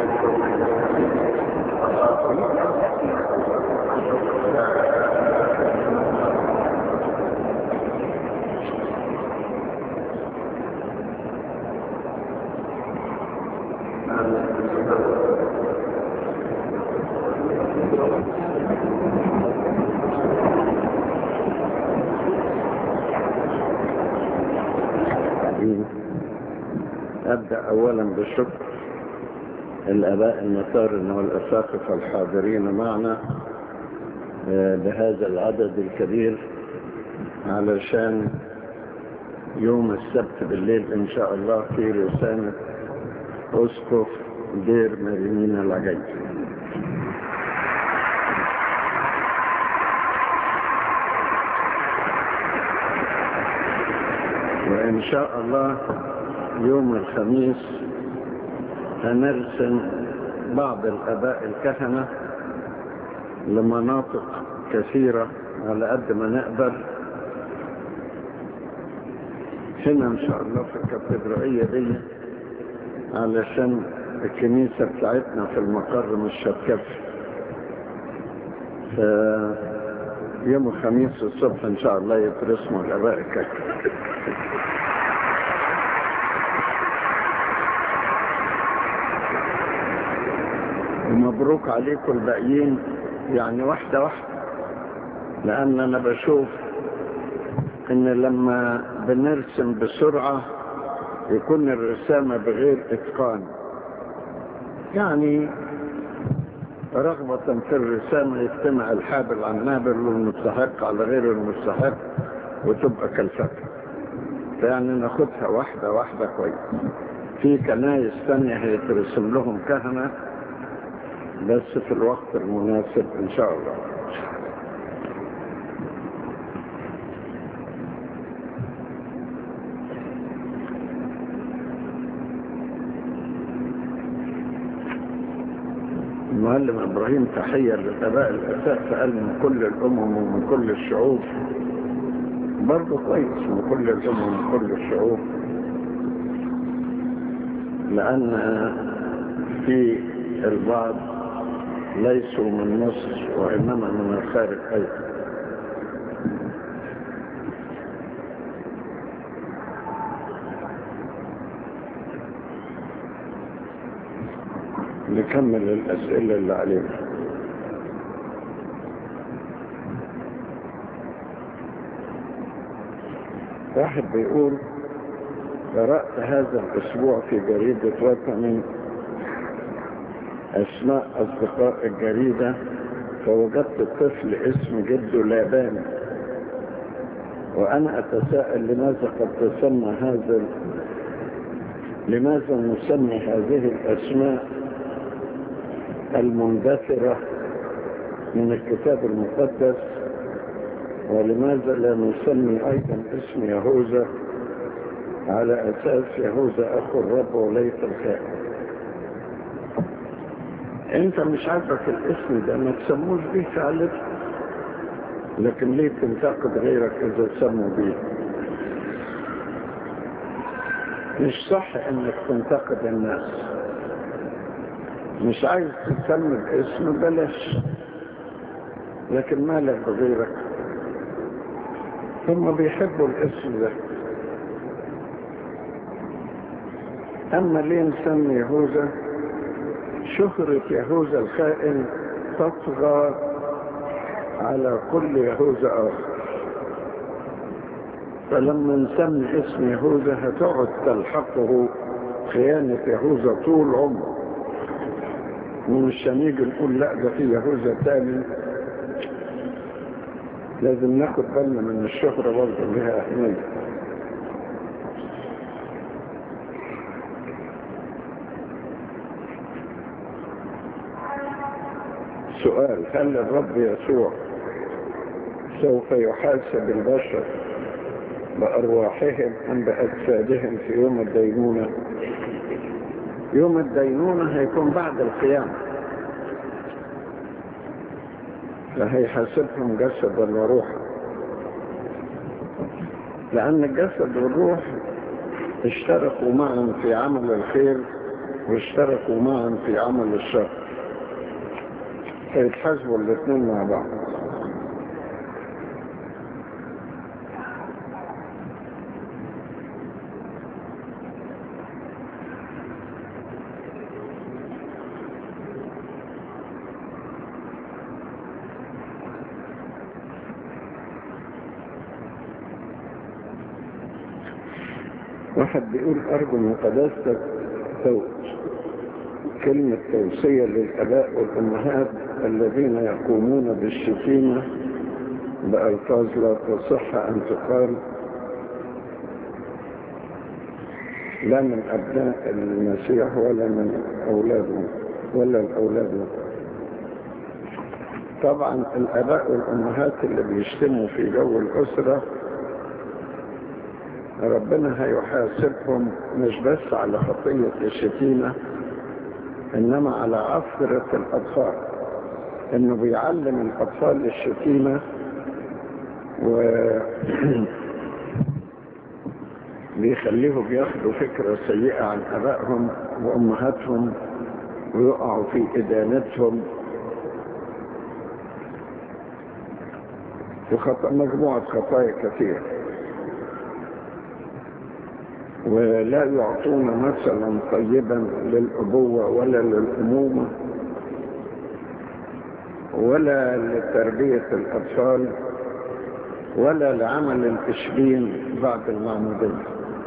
أبدأ أولا بالشكر الآباء النصارى والأساقفة الحاضرين معنا بهذا العدد الكبير علشان يوم السبت بالليل إن شاء الله في رسالة أسقف دير مريمين العجيب وإن شاء الله يوم الخميس هنرسم بعض الآباء الكهنة لمناطق كثيرة على قد ما نقدر هنا إن شاء الله في الكاتدرائية دي علشان الكنيسة بتاعتنا في المقر مش هتكفي ف يوم الخميس الصبح إن شاء الله يترسموا الآباء الكهنة ومبروك عليكم الباقيين يعني واحدة واحدة لأن أنا بشوف إن لما بنرسم بسرعة يكون الرسامة بغير إتقان يعني رغبة في الرسامة يجتمع الحابل على النابل والمستحق على غير المستحق وتبقى كالفتة فيعني ناخدها واحدة واحدة كويس في كنايس ثانية هيترسم لهم كهنة بس في الوقت المناسب ان شاء الله المعلم ابراهيم تحية للاباء الاساس قال من كل الامم ومن كل الشعوب برضه كويس من كل الامم ومن كل الشعوب لان في البعض ليسوا من مصر وإنما من الخارج أيضا نكمل الأسئلة اللي علينا واحد بيقول قرأت هذا الأسبوع في جريدة وطني أسماء أصدقاء الجريدة فوجدت طفل اسم جده لابان وأنا أتساءل لماذا قد تسمى هذا لماذا نسمي هذه الأسماء المندثرة من الكتاب المقدس ولماذا لا نسمي أيضا اسم يهوذا على أساس يهوذا أخو الرب وليس الخائن انت مش عاجبك الاسم ده ما تسموش بيه فعلت لكن ليه تنتقد غيرك اذا سموا بيه مش صح انك تنتقد الناس مش عايز تسمي الاسم بلاش لكن مالك بغيرك هم بيحبوا الاسم ده اما ليه نسمي يهوذا شهرة يهوذا الخائن تطغى على كل يهوذا آخر فلما نسمي اسم يهوذا هتقعد تلحقه خيانة يهوذا طول عمره ومش هنيجي نقول لا ده في يهوذا تاني لازم ناخد بالنا من الشهرة برضه لها أهمية سؤال هل الرب يسوع سوف يحاسب البشر بأرواحهم أم بأجسادهم في يوم الدينونة يوم الدينونة هيكون بعد القيامة فهيحاسبهم جسدا وروحا لأن الجسد والروح اشتركوا معا في عمل الخير واشتركوا معا في عمل الشر فيتحاسبوا الاثنين مع بعض واحد بيقول أرجو من قداستك تو... كلمة توصية للآباء والأمهات الذين يقومون بالشتيمة بألفاظ لا تصح أن تقال لا من أبناء المسيح ولا من أولاده ولا الأولاد طبعا الآباء والأمهات اللي بيشتموا في جو الأسرة ربنا هيحاسبهم مش بس على خطية الشتيمة إنما على عثرة الأطفال إنه بيعلم الأطفال الشتيمة و بيخليهم ياخدوا فكرة سيئة عن أبائهم وأمهاتهم ويقعوا في إدانتهم وخط... مجموعة خطايا كثيرة ولا يعطون مثلا طيبا للأبوة ولا للأمومة ولا لتربية الأطفال ولا لعمل التشبين بعد المعمودية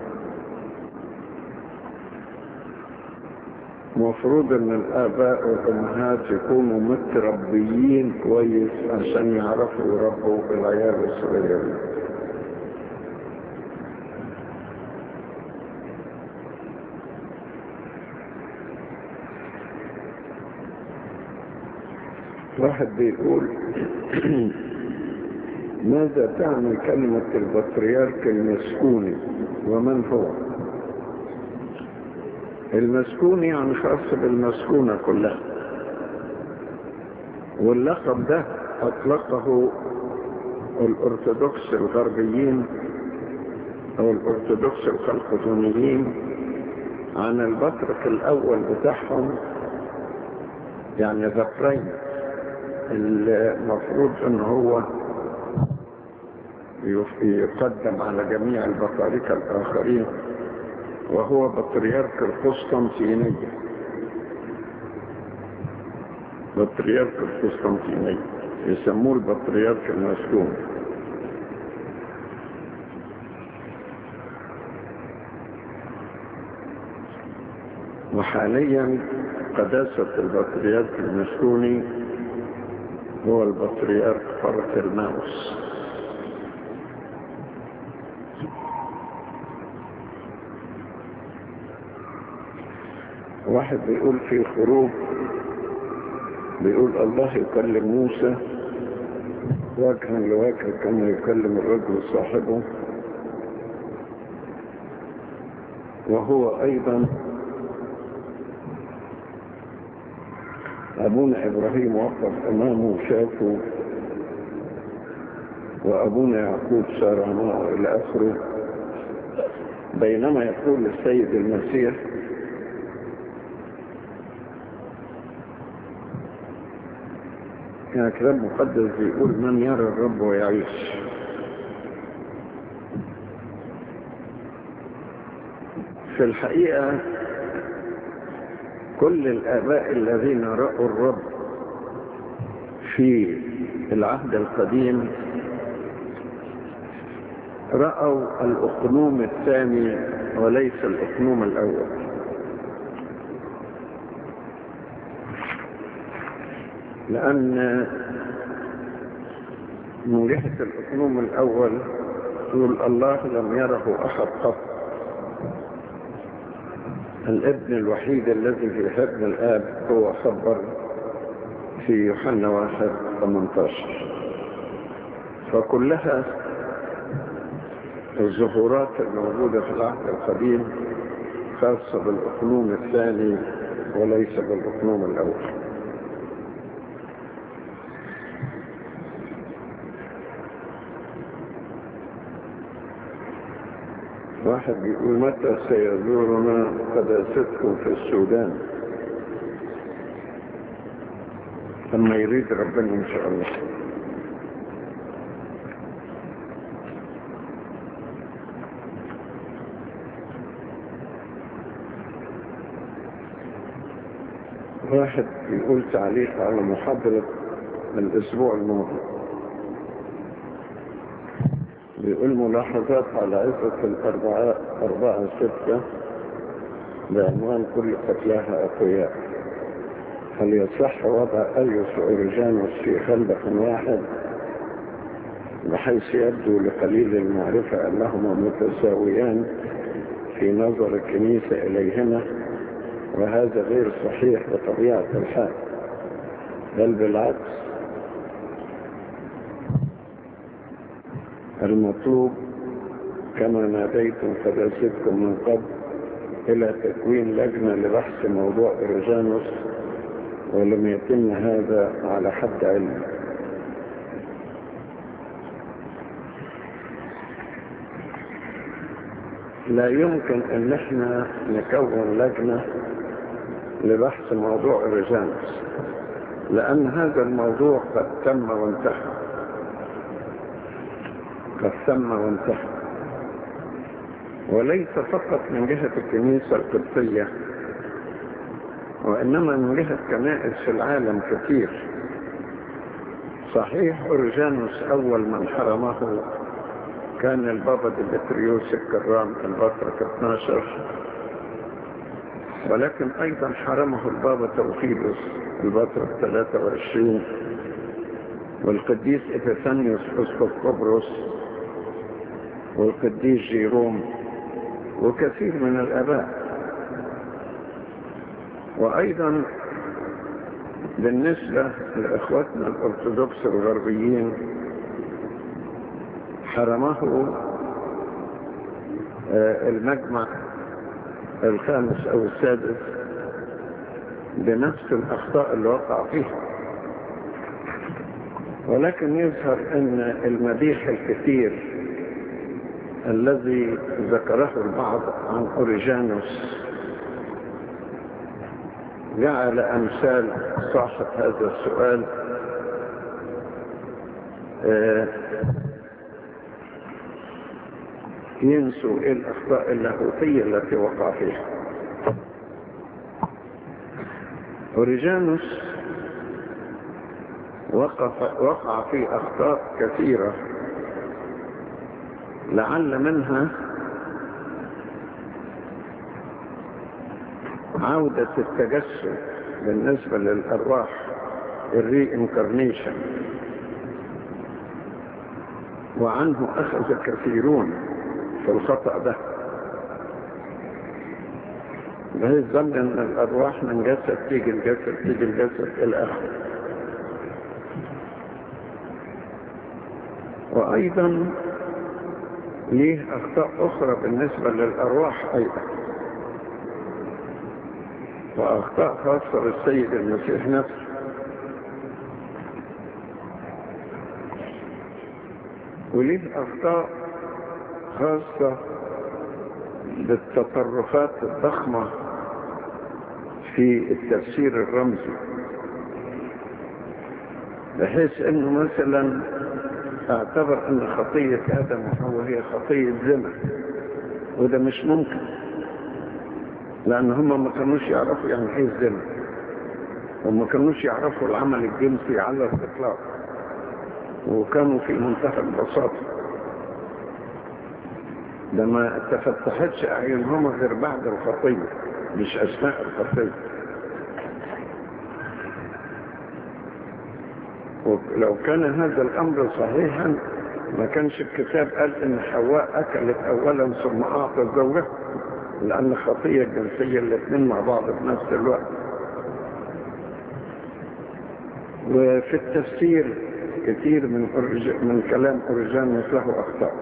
مفروض ان الاباء والامهات يكونوا متربيين كويس عشان يعرفوا يربوا العيال الصغيرين واحد بيقول ماذا تعني كلمة البطريرك المسكوني ومن هو المسكوني يعني خاص بالمسكونة كلها واللقب ده أطلقه الأرثوذكس الغربيين أو الأرثوذكس الخلقزونيين عن البطرك الأول بتاعهم يعني ذا برايم المفروض ان هو يقدم على جميع البطاركة الآخرين وهو بطريرك القسطنطينية بطريرك القسطنطينية يسموه البطريرك المسكون وحاليا قداسة البطريرك المسكوني هو البطريرك فرق الماوس واحد بيقول في خروج بيقول الله يكلم موسى وجها لوجه كما يكلم الرجل صاحبه وهو ايضا ابونا ابراهيم وقف امامه وشافه وابونا يعقوب سار معه الى اخره بينما يقول السيد المسيح يعني كلام مقدس بيقول من يرى الرب ويعيش في الحقيقة كل الآباء الذين رأوا الرب في العهد القديم رأوا الأقنوم الثاني وليس الأقنوم الأول لأن من جهة الأقنوم الأول يقول الله لم يره أحد قط الابن الوحيد الذي في حضن الآب هو خبر في يوحنا واحد 18 فكلها الظهورات الموجودة في العهد القديم خاصة بالأقنوم الثاني وليس بالأقنوم الأول واحد بيقول متى سيزورنا قداستكم في السودان لما يريد ربنا ان شاء الله واحد يقول تعليق على محاضرة الأسبوع الماضي بيقول ملاحظات على عزة الأربعاء أربعة ستة بعنوان كل قتلاها أقوياء هل يصح وضع أيوس أوريجانوس في خندق واحد بحيث يبدو لقليل المعرفة أنهما متساويان في نظر الكنيسة إليهما وهذا غير صحيح بطبيعة الحال بل بالعكس المطلوب كما ناديتم قداستكم من قبل إلى تكوين لجنة لبحث موضوع إرجانوس ولم يتم هذا على حد علم لا يمكن ان احنا نكون لجنة لبحث موضوع إرجانوس لأن هذا الموضوع قد تم وانتهى قد تم وانتهى وليس فقط من جهة الكنيسة القبطية وإنما من جهة كنائس في العالم كثير صحيح أورجانوس أول من حرمه كان البابا ديمتريوس الكرام البطرك 12 ولكن أيضا حرمه البابا توفيلوس البطرك 23 والقديس إبيثانيوس أسقف قبرص والقديس جيروم وكثير من الآباء وأيضا بالنسبة لإخوتنا الأرثوذكس الغربيين حرمه المجمع الخامس أو السادس بنفس الأخطاء اللي وقع فيها ولكن يظهر أن المديح الكثير الذي ذكره البعض عن أوريجانوس جعل أمثال صاحب هذا السؤال ينسوا ايه الأخطاء اللاهوتية التي وقع فيها أوريجانوس وقف وقع في أخطاء كثيرة لعل منها عودة التجسد بالنسبة للأرواح الري انكارنيشن وعنه أخذ كثيرون في الخطأ ده بهي الظن ان الارواح من جسد تيجي الجسد تيجي الجسد الى اخره وايضا ليه اخطاء اخرى بالنسبة للارواح ايضا واخطاء خاصة بالسيد المسيح نفسه وليه اخطاء خاصة بالتطرفات الضخمة في التفسير الرمزي بحيث انه مثلا اعتبر ان خطية ادم وحواء هي خطية زنا وده مش ممكن لان هم ما كانوش يعرفوا يعني ايه الزنا وما كانوش يعرفوا العمل الجنسي على الاطلاق وكانوا في منتهى البساطه ده ما تفتحتش اعينهم غير بعد الخطية مش اثناء الخطية ولو كان هذا الامر صحيحا ما كانش الكتاب قال ان حواء اكلت اولا ثم اعطت زوجها لان الخطية الجنسية الاثنين مع بعض في نفس الوقت وفي التفسير كثير من أرج... من كلام اوريجانوس له اخطاء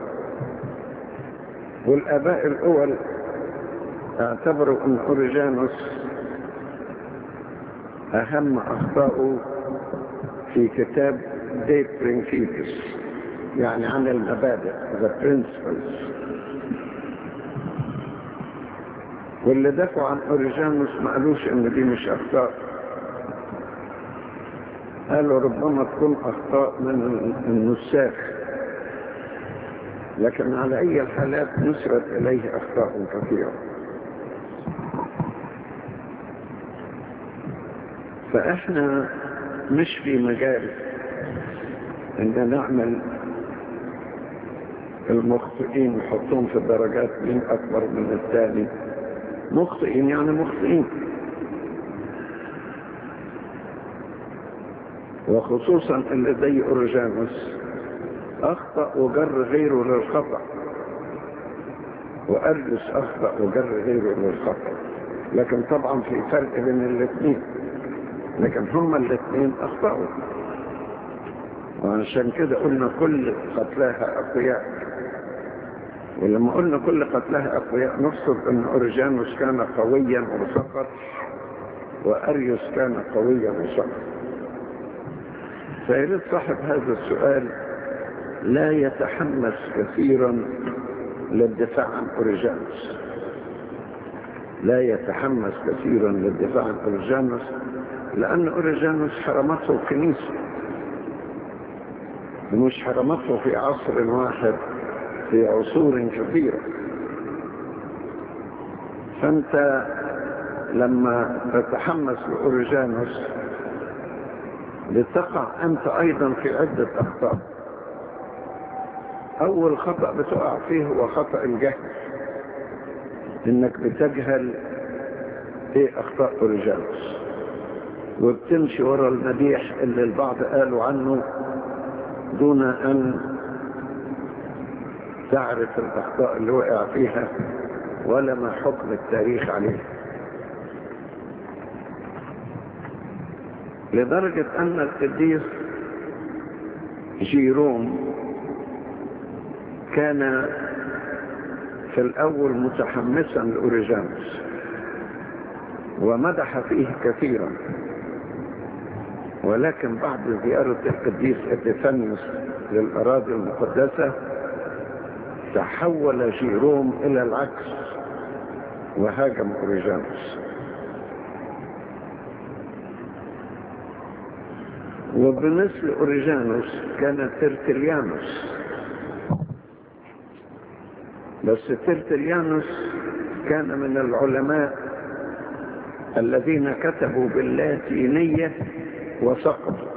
والآباء الأول اعتبروا أن أوريجانوس أهم أخطاؤه في كتاب دي برينكيتس يعني عن المبادئ the principles واللي دافعوا عن اوريجانوس ما قالوش ان دي مش اخطاء قالوا ربما تكون اخطاء من النساخ لكن على اي الحالات نسبت اليه اخطاء كثيره فاحنا مش في مجال ان نعمل المخطئين نحطهم في درجات مين اكبر من الثاني مخطئين يعني مخطئين وخصوصا اللي زي اورجانوس اخطا وجر غيره للخطا وارجس اخطا وجر غيره للخطا لكن طبعا في فرق بين الاثنين لكن هما الاثنين اخطاوا وعشان كده قلنا كل قتلاها اقوياء ولما قلنا كل قتلاها اقوياء نقصد ان اورجانوس كان قويا وسقط واريوس كان قويا وسقط فيريد صاحب هذا السؤال لا يتحمس كثيرا للدفاع عن اورجانوس لا يتحمس كثيرا للدفاع عن اورجانوس لان اورجانوس حرمته الكنيسه مش حرمته في عصر واحد في عصور كثيرة فانت لما تتحمس لأورجانوس لتقع انت ايضا في عدة اخطاء اول خطأ بتقع فيه هو خطأ الجهل انك بتجهل ايه اخطاء اورجانوس وبتمشي ورا المديح اللي البعض قالوا عنه دون ان تعرف الاخطاء اللي وقع فيها ولا ما حكم التاريخ عليه لدرجة ان القديس جيروم كان في الاول متحمسا لاوريجانوس ومدح فيه كثيرا ولكن بعد زيارة القديس ابيفانيوس للأراضي المقدسة تحول جيروم إلى العكس وهاجم أوريجانوس وبمثل أوريجانوس كان ترتليانوس بس ترتليانوس كان من العلماء الذين كتبوا باللاتينية وسقطوا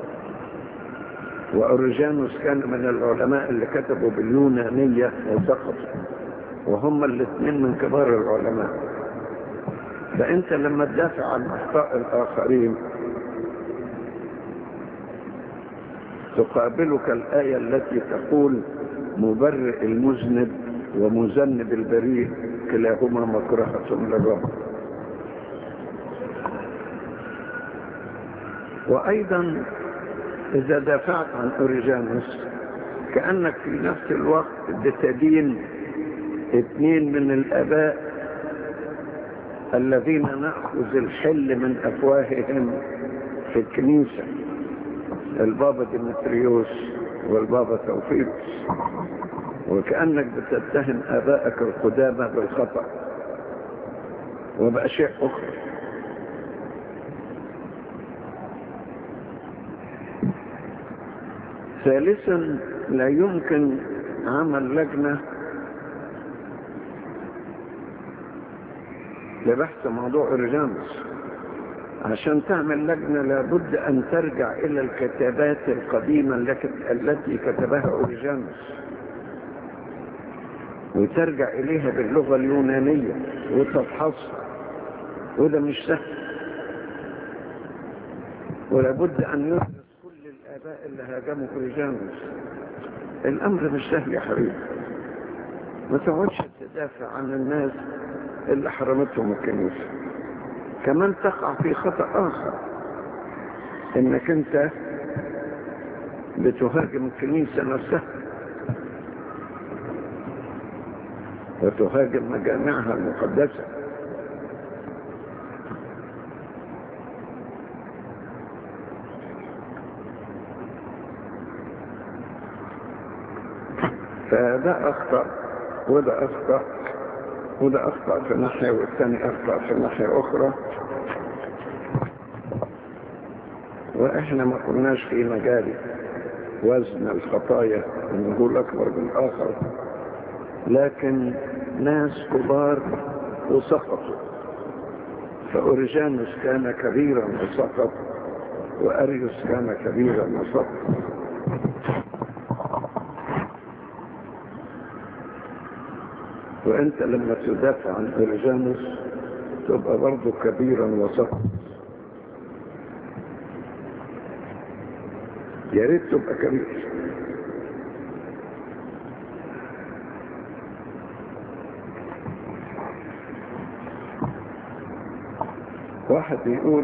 وأوريجانوس كان من العلماء اللي كتبوا باليونانية وسقطوا وهم الاثنين من كبار العلماء فأنت لما تدافع عن أخطاء الآخرين تقابلك الآية التي تقول مبرئ المذنب ومذنب البريء كلاهما مكرهة للرب وأيضا إذا دافعت عن أوريجانوس كأنك في نفس الوقت بتدين اثنين من الآباء الذين نأخذ الحل من أفواههم في الكنيسة البابا ديمتريوس والبابا توفيقس وكأنك بتتهم آبائك القدامى بالخطأ وبأشياء أخرى ثالثا لا يمكن عمل لجنة لبحث موضوع اوريجانوس عشان تعمل لجنة لابد أن ترجع إلى الكتابات القديمة التي كتبها أوريجانوس وترجع إليها باللغة اليونانية وتفحصها وده مش سهل ولابد أن يدرس كل الآباء اللي هاجموا أوريجانوس الأمر مش سهل يا حبيبي ما تقعدش تدافع عن الناس اللي حرمتهم الكنيسة كمان تقع في خطأ آخر انك انت بتهاجم الكنيسة نفسها وتهاجم مجامعها المقدسة فده أخطأ وده أخطأ وده أخطأ في ناحية والثاني أخطأ في ناحية أخرى وإحنا ما كناش في مجال وزن الخطايا ونقول أكبر من الآخر لكن ناس كبار وسقطوا فأوريجانوس كان كبيرا وسقط وأريوس كان كبيرا وسقط وانت لما تدافع عن اوريجانوس تبقى برضه كبيرا وسقط يا ريت تبقى كبير واحد يقول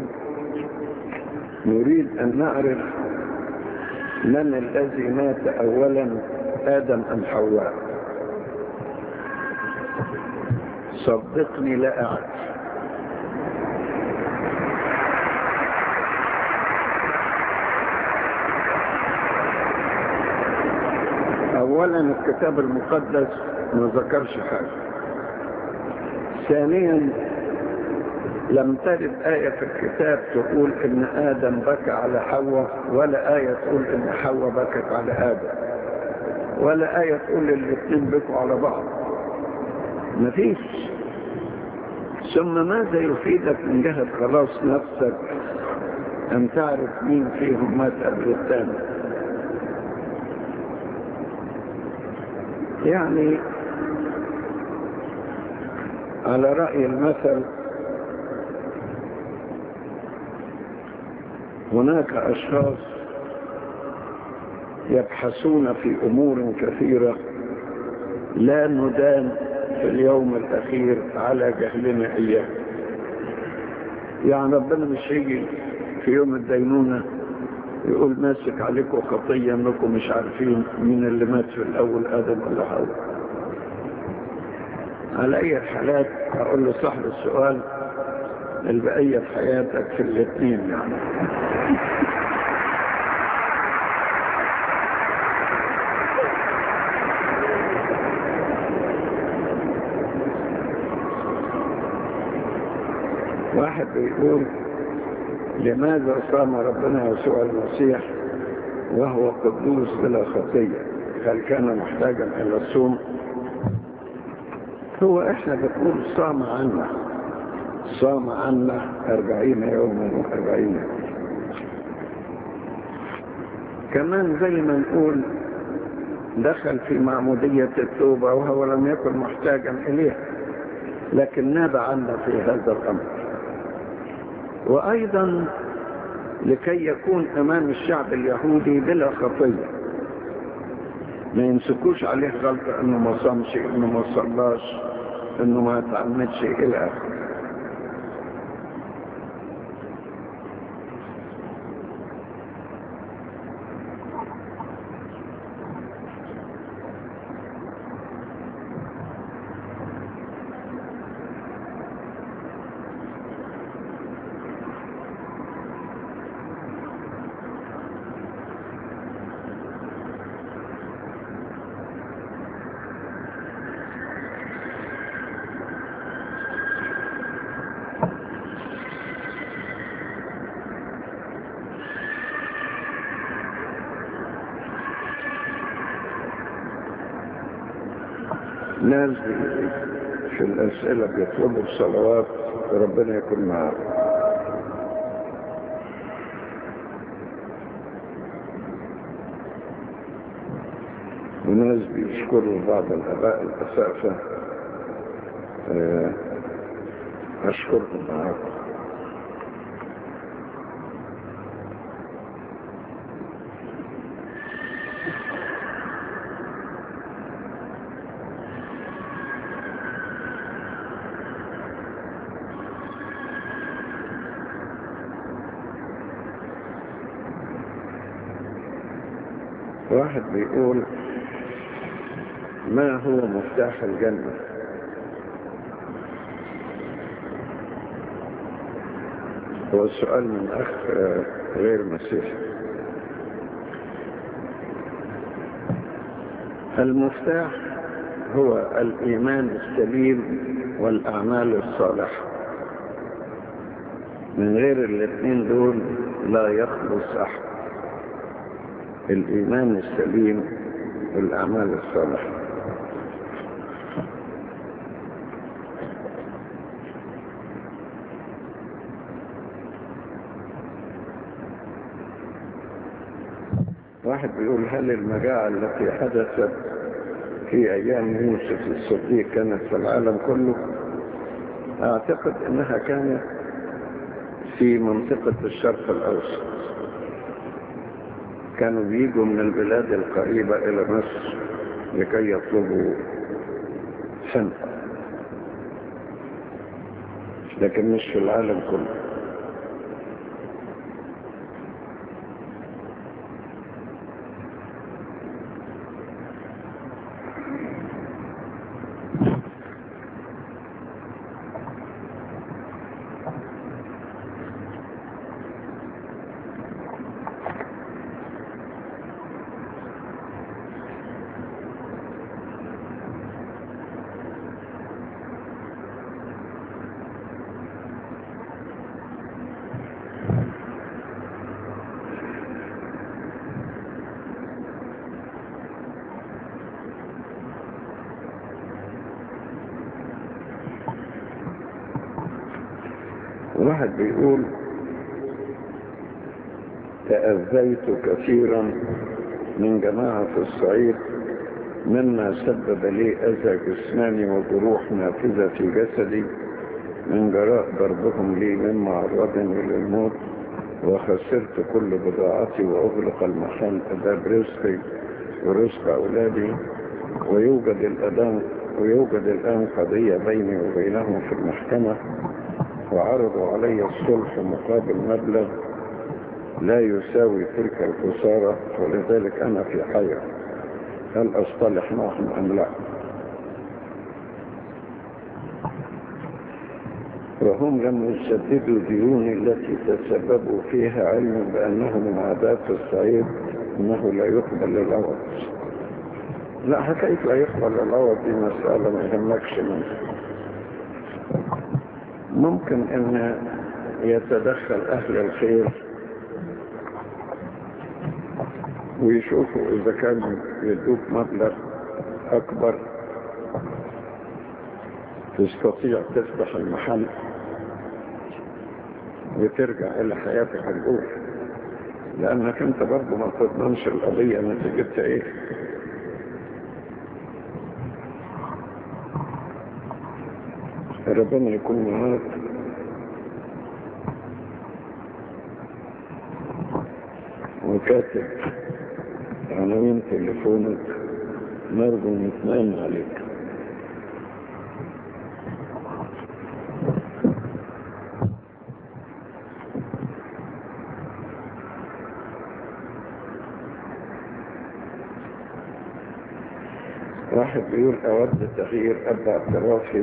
نريد ان نعرف من الذي مات اولا ادم ام حواء صدقني لا اعرف اولا الكتاب المقدس ما ذكرش حاجه ثانيا لم ترد آية في الكتاب تقول إن آدم بكى على حواء ولا آية تقول إن حواء بكت على آدم ولا آية تقول الاثنين بكوا على بعض مفيش ثم ماذا يفيدك من جهة خلاص نفسك أن تعرف مين فيهم مات قبل الثاني يعني على رأي المثل هناك أشخاص يبحثون في أمور كثيرة لا ندان في اليوم الأخير على جهلنا إياه يعني ربنا مش هيجي في يوم الدينونة يقول ماسك عليكم خطية انكم مش عارفين مين اللي مات في الأول آدم ولا حواء على أي الحالات أقول له صاحب السؤال البقية في حياتك في الاثنين يعني واحد بيقول لماذا صام ربنا يسوع المسيح وهو قدوس بلا خطية هل كان محتاجا إلى الصوم هو احنا بنقول صام عنا صام عنا أربعين يوما وأربعين يوما كمان زي ما نقول دخل في معمودية التوبة وهو لم يكن محتاجا إليها لكن ناب عنا في هذا الأمر وأيضا لكي يكون أمام الشعب اليهودي بلا خطية ما يمسكوش عليه غلطة انه ما صامش انه ما صلاش انه ما تعمدش الى اخره ناس بي- في الأسئلة بيطلبوا الصلوات ربنا يكون معاهم وناس بيشكروا بعض الآباء الأسافة آه، أشكرهم معاكم واحد بيقول ما هو مفتاح الجنة هو السؤال من أخ آه، غير مسيحي المفتاح هو الإيمان السليم والأعمال الصالحة من غير الاثنين دول لا يخلص أحد الإيمان السليم والأعمال الصالحة واحد بيقول هل المجاعة التي حدثت في أيام يوسف الصديق كانت في العالم كله أعتقد أنها كانت في منطقة الشرق الأوسط كانوا بيجوا من البلاد القريبة إلى مصر لكي يطلبوا سنة لكن مش في العالم كله واحد بيقول تأذيت كثيرا من جماعة في الصعيد مما سبب لي أذى جسماني وجروح نافذة في جسدي من جراء ضربهم لي مما عرضني للموت وخسرت كل بضاعتي وأغلق المحل أداب رزقي ورزق أولادي ويوجد الأدام ويوجد الآن قضية بيني وبينهم في المحكمة وعرضوا علي الصلح مقابل مبلغ لا يساوي تلك الخسارة ولذلك أنا في حيرة هل أصطلح معهم أم لا وهم لم يسددوا ديوني التي تسببوا فيها علما بأنه من عادات الصعيد أنه لا يقبل العوض لا حكاية لا يقبل العوض دي مسألة ما يهمكش منها ممكن ان يتدخل اهل الخير ويشوفوا اذا كانوا يدوك مبلغ اكبر تستطيع تفتح المحل وترجع الى حياتك الاولى لانك انت برضه ما تضمنش القضية نتيجتها ايه ربنا يكون معاك وكاتب عناوين تليفونك نرجو نتمنى عليك واحد بيقول أود تغيير أب اعترافي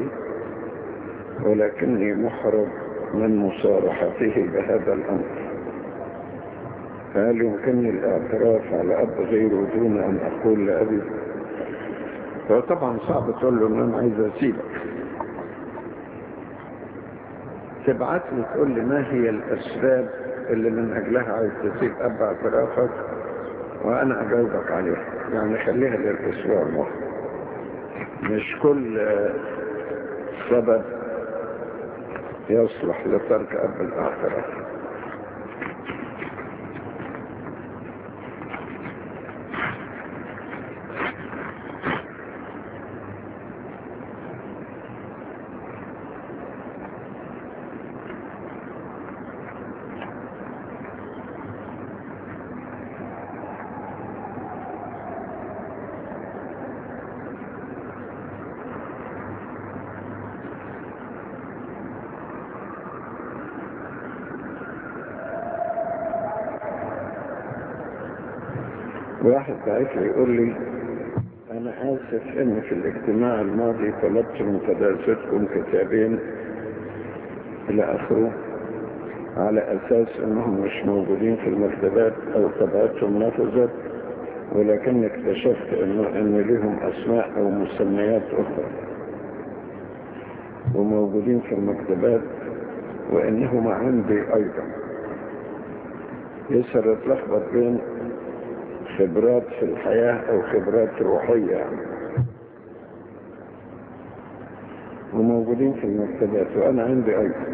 ولكني محرج من مصارحته بهذا الأمر فهل يمكنني الاعتراف على أب غيره دون أن أقول لأبي هو طبعا صعب تقول له ان انا عايز اسيبك تبعت لي تقول لي ما هي الاسباب اللي من اجلها عايز تسيب اب اعترافك وانا اجاوبك عليها يعني خليها للاسبوع المقبل مش كل سبب يصلح لترك اب الاعتراف واحد بعت لي يقول لي انا اسف ان في الاجتماع الماضي طلبت من قداستكم كتابين الى اخره على اساس انهم مش موجودين في المكتبات او طبعتهم نفذت ولكن اكتشفت انه ان لهم اسماء او مسميات اخرى وموجودين في المكتبات وانهم عندي ايضا يسر يتلخبط بين خبرات في الحياة او خبرات روحية يعني. وموجودين في المكتبات وانا عندي ايضا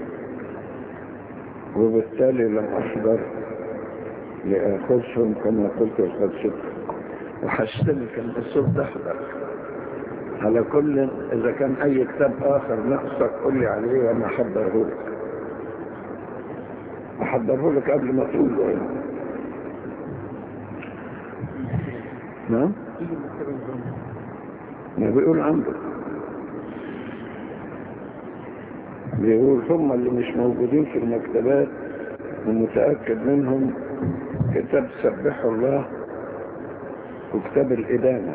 وبالتالي لم احضر لأخذهم كما قلت وقد شئت وحشتني كان الصوت تحضر على كل إذا كان أي كتاب آخر نقصك قل لي عليه وأنا أحضره لك أحضره لك قبل ما تقول له نعم ما بيقول عنده بيقول هم اللي مش موجودين في المكتبات ومتأكد منهم كتاب سبحوا الله وكتاب الإدانة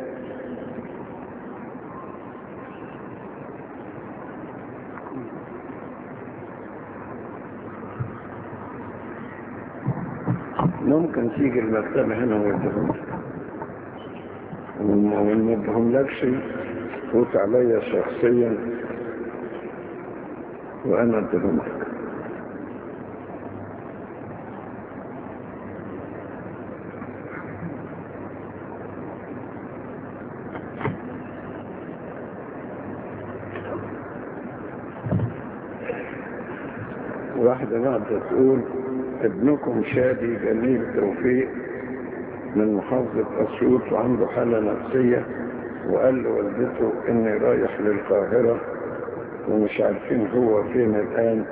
ممكن تيجي المكتبة هنا ويدهم ومدهم لك شيء فوت عليا شخصيا وانا ادهم لك واحدة بعد تقول ابنكم شادي جميل توفيق من محافظة أسيوط وعنده حالة نفسية وقال لوالدته إني رايح للقاهرة ومش عارفين هو فين الآن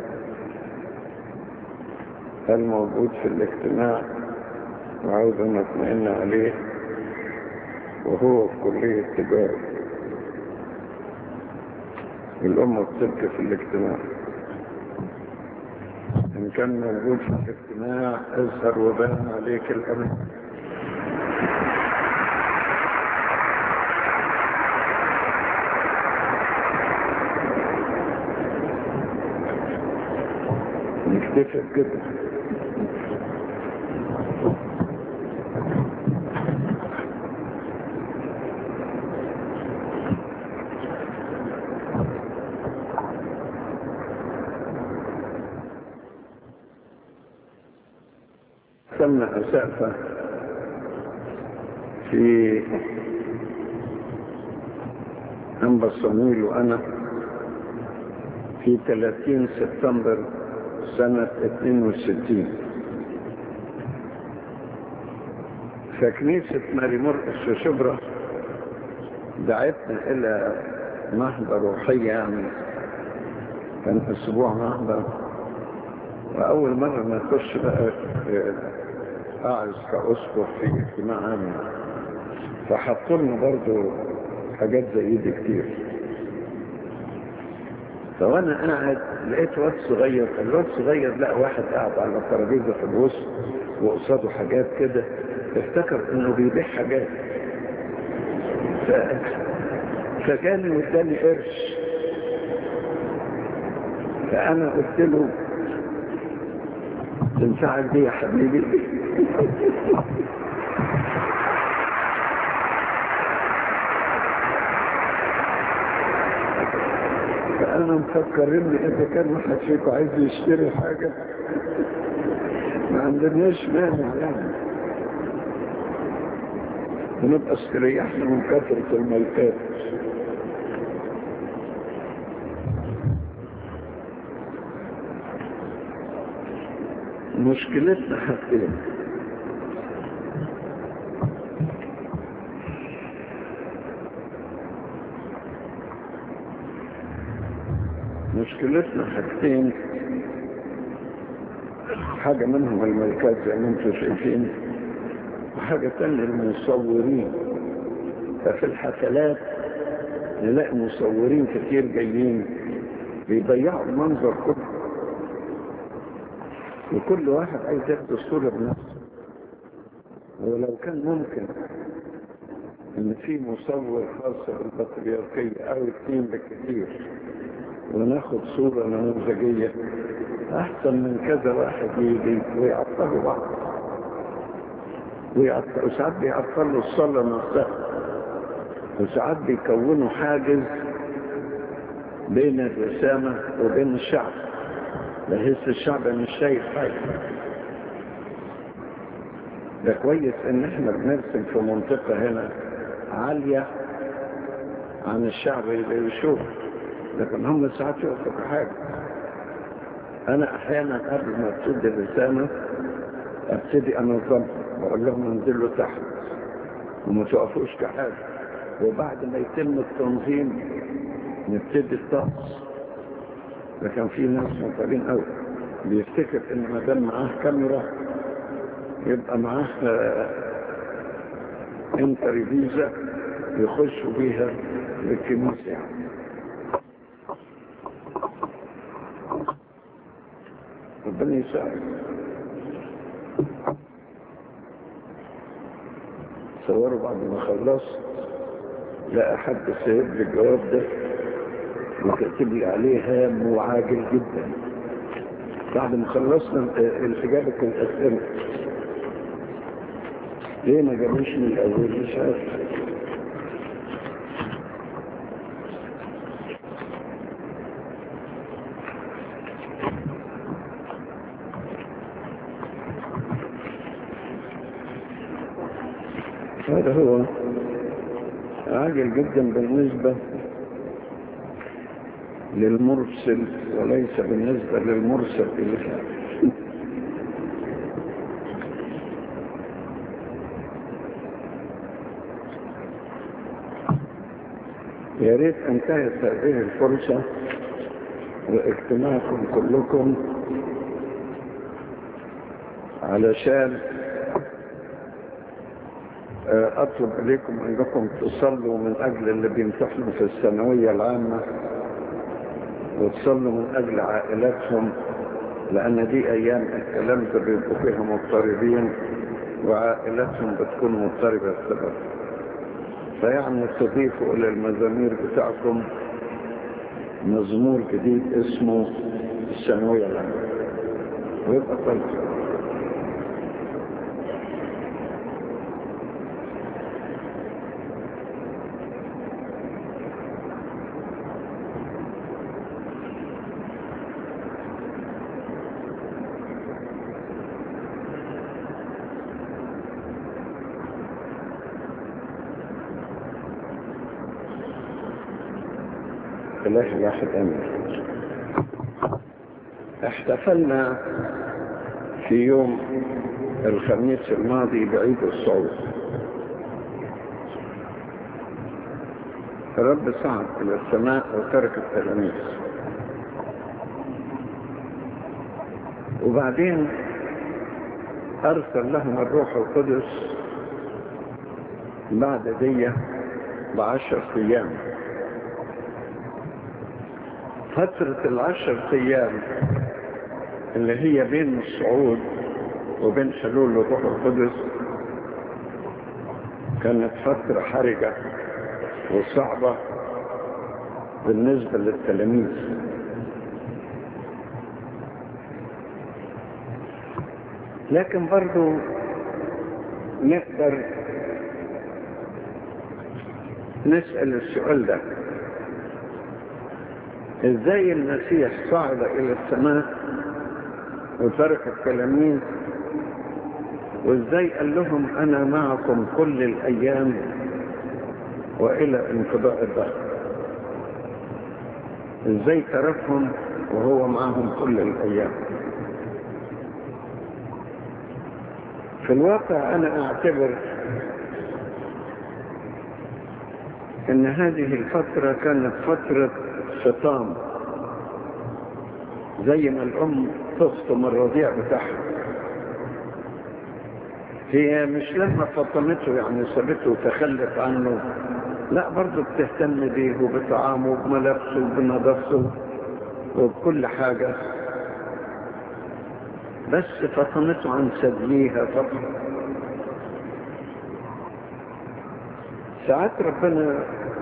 هل موجود في الاجتماع وعاوز نطمئن عليه وهو في كلية تجارة الأمة بتبكي في الاجتماع إن كان موجود في الاجتماع اظهر وبان عليك الأمن نكتفي كده سمع أسافة في أنبا الصميل وأنا في 30 سبتمبر سنة 62 فكنيسة ماري مرقس في شبرا دعتنا إلى نهضة روحية يعني كان أسبوع نهضة وأول مرة ما نخش بقى أعز كأسقف في اجتماع عام فحطوا لنا برضه حاجات زي دي كتير فوانا قاعد لقيت واد صغير الواد صغير لقى واحد قاعد على الترابيزه في الوسط وقصاده حاجات كده افتكر انه بيبيع حاجات ف... فجاني واداني قرش فانا قلت له تنفعك دي يا حبيبي فأنا مفكر إن إذا كان واحد فيكم عايز يشتري حاجة ما عندناش مانع يعني ونبقى استريحنا من كثرة الملكات مشكلتنا حاجتين مشكلتنا حاجتين حاجة منهم الملكات زي ما انتم شايفين وحاجة تانية المصورين ففي الحفلات نلاقي مصورين كتير جايين بيضيعوا المنظر كله وكل واحد عايز ياخد الصورة بنفسه ولو كان ممكن ان في مصور خاص بالبطريركية او اثنين بالكثير وناخد صورة نموذجية احسن من كذا واحد يجي ويعطلوا بعض ويعط- وساعات بيعطلوا الصلاة نفسها وساعات بيكونوا حاجز بين الرسامة وبين الشعب بحيث الشعب مش شايف حاجة ده كويس ان احنا بنرسم في منطقة هنا عالية عن الشعب اللي بيشوف لكن هم ساعات يقفوا في حاجة انا احيانا قبل ما ابتدي الرسامة ابتدي انظمها واقول لهم انزلوا تحت وما توقفوش كحاجة وبعد ما يتم التنظيم نبتدي الطقس لكن في ناس مطالين قوي بيفتكر ان ما دام معاه كاميرا يبقى معاه انتري فيزا يخشوا بيها للكنيسة يعني ربنا يساعد صوروا بعد ما خلصت لقى حد سايب لي الجواب ده وكاتب لي عليه هام وعاجل جدا بعد ما خلصنا الإجابة كانت أسئلة ليه ما جابوش من الأول مش عارف هذا هو عاجل جدا بالنسبة للمرسل وليس بالنسبة للمرسل إليه يا ريت انتهت هذه الفرصة واجتماعكم كلكم علشان أطلب إليكم أنكم تصلوا من أجل اللي بيمتحنوا في الثانوية العامة وتصلوا من أجل عائلاتهم لأن دي أيام الكلام ده بيبقوا فيها مضطربين وعائلاتهم بتكون مضطربة السبب فيعني تضيفوا إلى المزامير بتاعكم مزمور جديد اسمه الثانوية العامة ويبقى طيب إله واحد أمين احتفلنا في يوم الخميس الماضي بعيد الصعود الرب صعد إلى السماء وترك التلاميذ وبعدين أرسل لهم الروح القدس بعد دي بعشر أيام فترة العشر أيام اللي هي بين الصعود وبين حلول الروح القدس كانت فترة حرجة وصعبة بالنسبة للتلاميذ لكن برضو نقدر نسأل السؤال ده ازاي المسيح صعد الى السماء وترك التلاميذ وازاي قال لهم انا معكم كل الايام والى انقضاء الدهر ازاي تركهم وهو معهم كل الايام في الواقع انا اعتبر ان هذه الفترة كانت فترة فطام زي ما الام تفطم الرضيع بتاعها هي مش لما فطمته يعني سابته وتخلت عنه لا برضه بتهتم بيه وبطعامه وبملابسه وبنظافته وبكل حاجة بس فطمته عن ثدييها فقط ساعات ربنا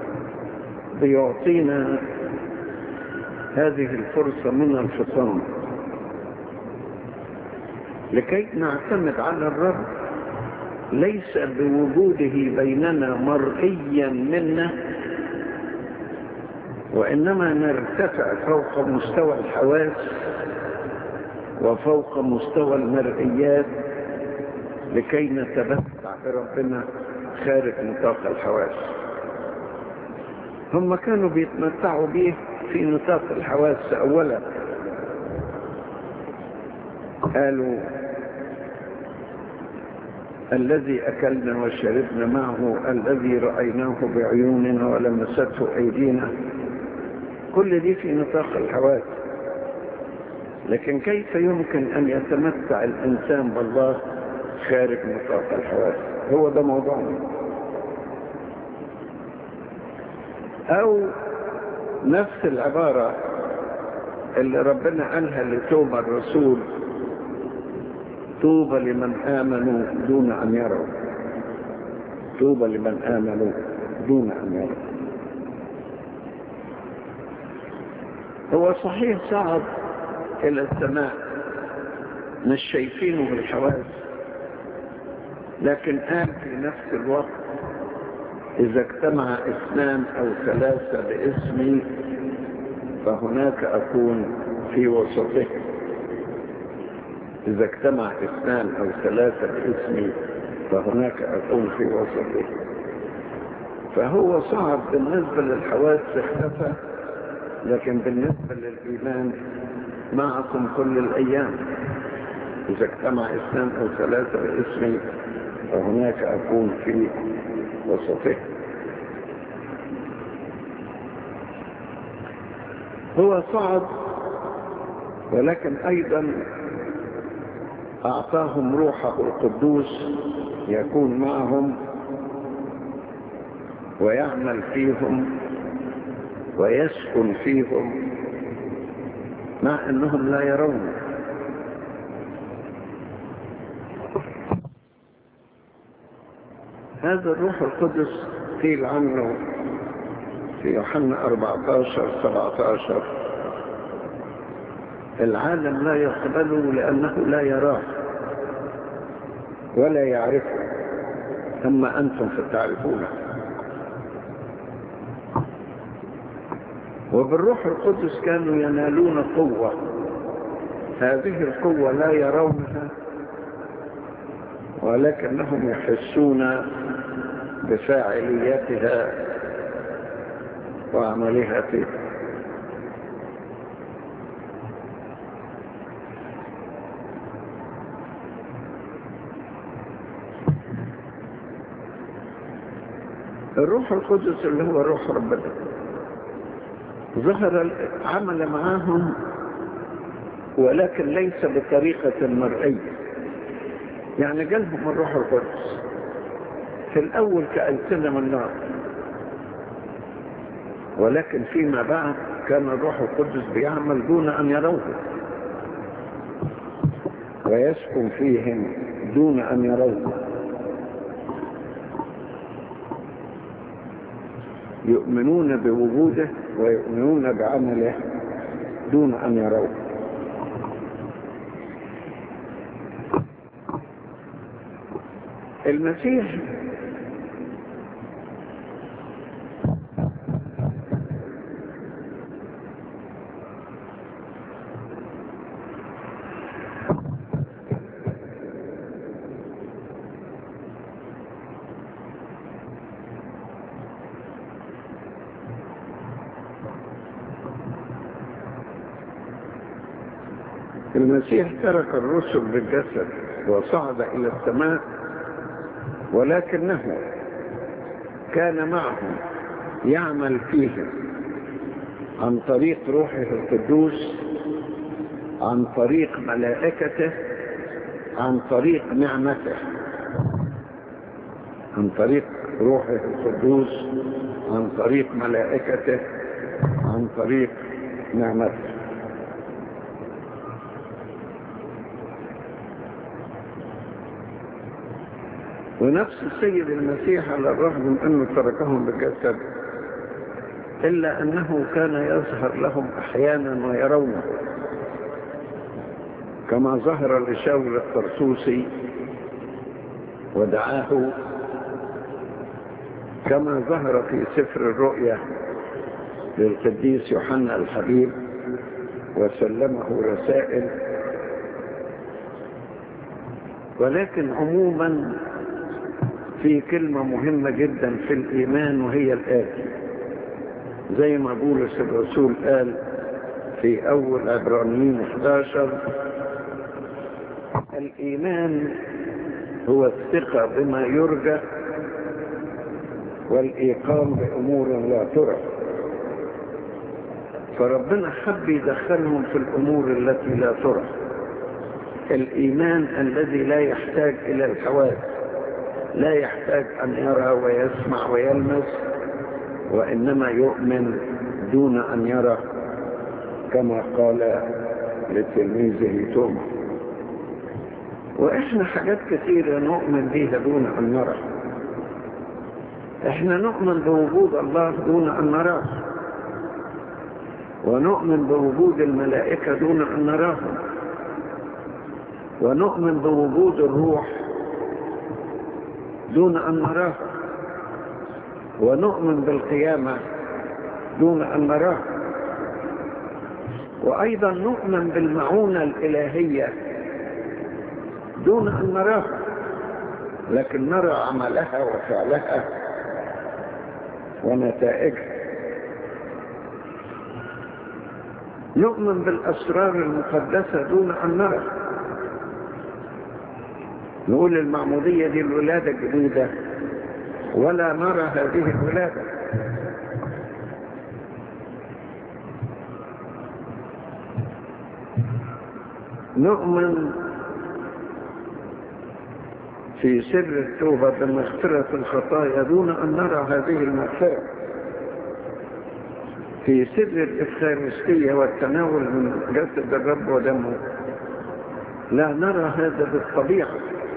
بيعطينا هذه الفرصة من الفطام لكي نعتمد على الرب ليس بوجوده بيننا مرئيا منا وإنما نرتفع فوق مستوى الحواس وفوق مستوى المرئيات لكي نتمتع بربنا خارج نطاق الحواس هم كانوا بيتمتعوا به في نطاق الحواس أولا قالوا الذي أكلنا وشربنا معه الذي رأيناه بعيوننا ولمسته أيدينا كل دي في نطاق الحواس لكن كيف يمكن أن يتمتع الإنسان بالله خارج نطاق الحواس هو ده موضوعنا أو نفس العبارة اللي ربنا قالها لتوبة الرسول طوبى لمن آمنوا دون أن يروا طوبى لمن آمنوا دون أن يروا هو صحيح صعد إلى السماء مش شايفينه بالحواس لكن قال في نفس الوقت إذا اجتمع اثنان أو ثلاثة باسمي فهناك أكون في وسطهم إذا اجتمع اثنان أو ثلاثة باسمي فهناك أكون في وسطهم فهو صعب بالنسبة للحواس اختفى لكن بالنسبة للإيمان معكم كل الأيام إذا اجتمع اثنان أو ثلاثة باسمي فهناك أكون في وسطه هو صعد ولكن أيضا أعطاهم روحه القدوس يكون معهم ويعمل فيهم ويسكن فيهم مع أنهم لا يرونه هذا الروح القدس قيل عنه في يوحنا 14 17 العالم لا يقبله لأنه لا يراه ولا يعرفه أما أنتم فتعرفونه وبالروح القدس كانوا ينالون قوة هذه القوة لا يرونها ولكنهم يحسون بفاعليتها وعملها فيه الروح القدس اللي هو روح ربنا ظهر عمل معاهم ولكن ليس بطريقة مرئية يعني جالهم الروح القدس في الأول كألسنة من نار ولكن فيما بعد كان الروح القدس بيعمل دون أن يروه ويسكن فيهم دون أن يروه يؤمنون بوجوده ويؤمنون بعمله دون أن يروه المسيح المسيح ترك الرسل بالجسد وصعد إلى السماء ولكنه كان معهم يعمل فيهم عن طريق روحه القدوس عن طريق ملائكته عن طريق نعمته عن طريق روحه القدوس عن طريق ملائكته عن طريق نعمته ونفس السيد المسيح على الرغم من أنه تركهم بالجسد إلا أنه كان يظهر لهم أحيانا ويرونه كما ظهر لشاول الطرسوسي ودعاه كما ظهر في سفر الرؤيا للقديس يوحنا الحبيب وسلمه رسائل ولكن عموما في كلمة مهمة جدا في الإيمان وهي الآتي زي ما بولس الرسول قال في أول عبرانيين 11 الإيمان هو الثقة بما يرجى والإيقام بأمور لا ترى فربنا حب يدخلهم في الأمور التي لا ترى الإيمان الذي لا يحتاج إلى الحواس لا يحتاج أن يرى ويسمع ويلمس وإنما يؤمن دون أن يرى كما قال لتلميذه توما وإحنا حاجات كثيرة نؤمن بها دون أن نرى إحنا نؤمن بوجود الله دون أن نراه ونؤمن بوجود الملائكة دون أن نراهم ونؤمن بوجود الروح دون أن نراه ونؤمن بالقيامة دون أن نراه وأيضا نؤمن بالمعونة الإلهية دون أن نراه لكن نرى عملها وفعلها ونتائجها نؤمن بالأسرار المقدسة دون أن نرى نقول المعمودية دي الولادة الجديدة ولا نرى هذه الولادة نؤمن في سر التوبة بمغفرة الخطايا دون أن نرى هذه المغفرة في سر الإفخارستية والتناول من جسد الرب ودمه لا نرى هذا بالطبيعة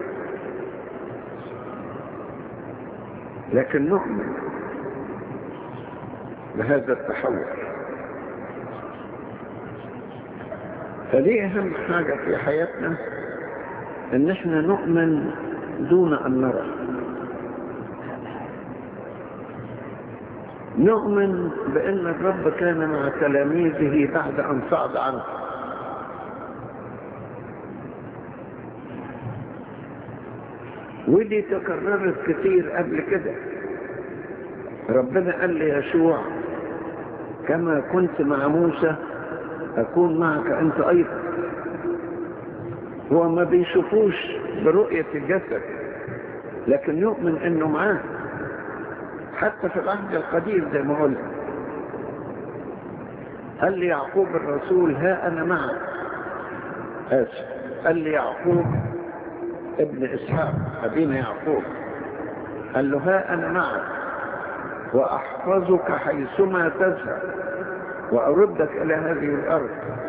لكن نؤمن بهذا التحول فدي أهم حاجة في حياتنا ان احنا نؤمن دون ان نرى نؤمن بان الرب كان مع تلاميذه بعد ان صعد عنه ودي تكررت كتير قبل كده ربنا قال ليشوع كما كنت مع موسى أكون معك أنت أيضا هو ما بيشوفوش برؤية الجسد لكن يؤمن أنه معاه حتى في العهد القديم زي ما قلت قال لي يعقوب الرسول ها أنا معك آسف قال لي يعقوب ابن إسحاق أبينا يعقوب قال له ها أنا معك وأحفظك حيثما تذهب وأردك إلى هذه الأرض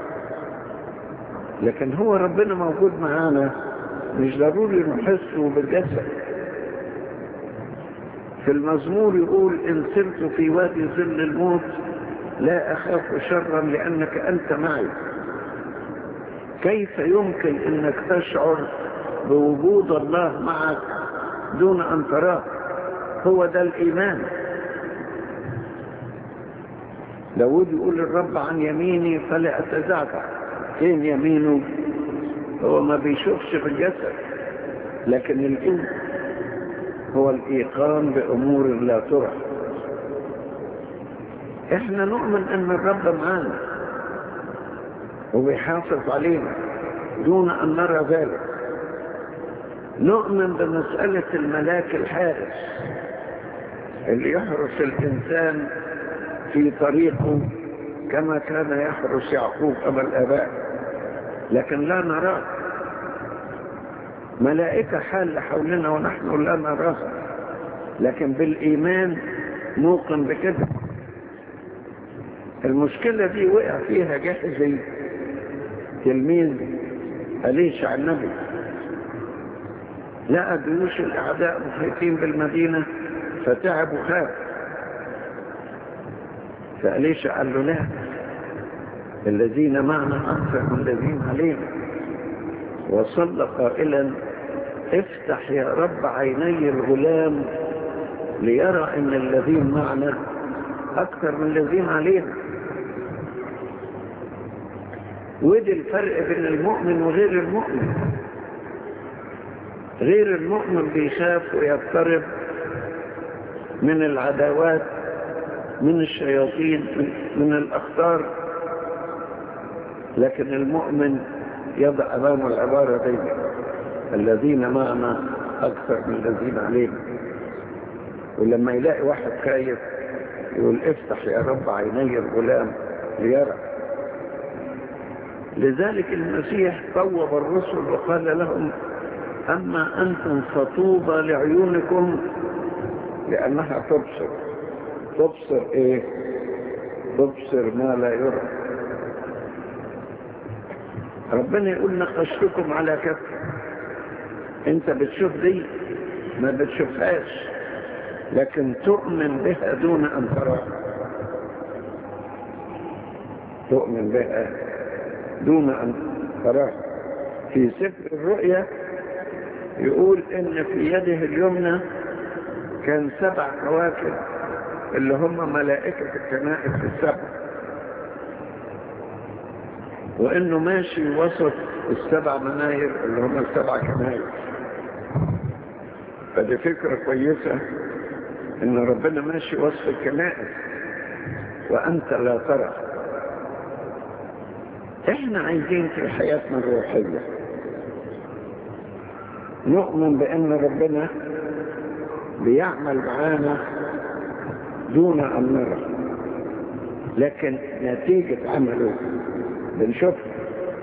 لكن هو ربنا موجود معانا مش ضروري نحسه بالجسد في المزمور يقول إن سرت في وادي ظل الموت لا أخاف شرا لأنك أنت معي كيف يمكن أنك تشعر بوجود الله معك دون أن تراه هو ده الإيمان داود يقول الرب عن يميني فلا أتزعزع فين يمينه هو ما بيشوفش في الجسد لكن الإيمان هو الإيقان بأمور لا ترى احنا نؤمن ان الرب معانا وبيحافظ علينا دون ان نرى ذلك نؤمن بمسألة الملاك الحارس اللي يحرس الإنسان في طريقه كما كان يحرس يعقوب أبا الآباء لكن لا نراه ملائكة حال حولنا ونحن لا نراها لكن بالإيمان نوقن بكده المشكلة دي وقع فيها جاهزي تلميذ أليشع النبي لقى جيوش الأعداء محيطين بالمدينة فتعب وخاف فأليشع قال له لا الذين معنا أكثر من الذين علينا وصلى قائلا افتح يا رب عيني الغلام ليرى ان الذين معنا اكثر من الذين علينا ودي الفرق بين المؤمن وغير المؤمن غير المؤمن بيخاف ويضطرب من العداوات من الشياطين من, من الأخطار لكن المؤمن يضع أمامه العبارة دي الذين معنا أكثر من الذين علينا ولما يلاقي واحد خايف يقول افتح يا رب عيني الغلام ليرى لذلك المسيح طوب الرسل وقال لهم أما أنتم فطوبى لعيونكم لأنها تبصر تبصر إيه تبصر ما لا يرى ربنا يقول نقشتكم على كف انت بتشوف دي ما بتشوفهاش لكن تؤمن بها دون ان تراها تؤمن بها دون ان تراها في سفر الرؤيا يقول ان في يده اليمنى كان سبع كواكب اللي هم ملائكة الكنائس السبع وانه ماشي وسط السبع مناير اللي هم السبع كنائس فدي فكرة كويسة ان ربنا ماشي وسط الكنائس وانت لا ترى احنا عايزين في حياتنا الروحية نؤمن بان ربنا بيعمل معانا دون ان نرى لكن نتيجة عمله بنشوفها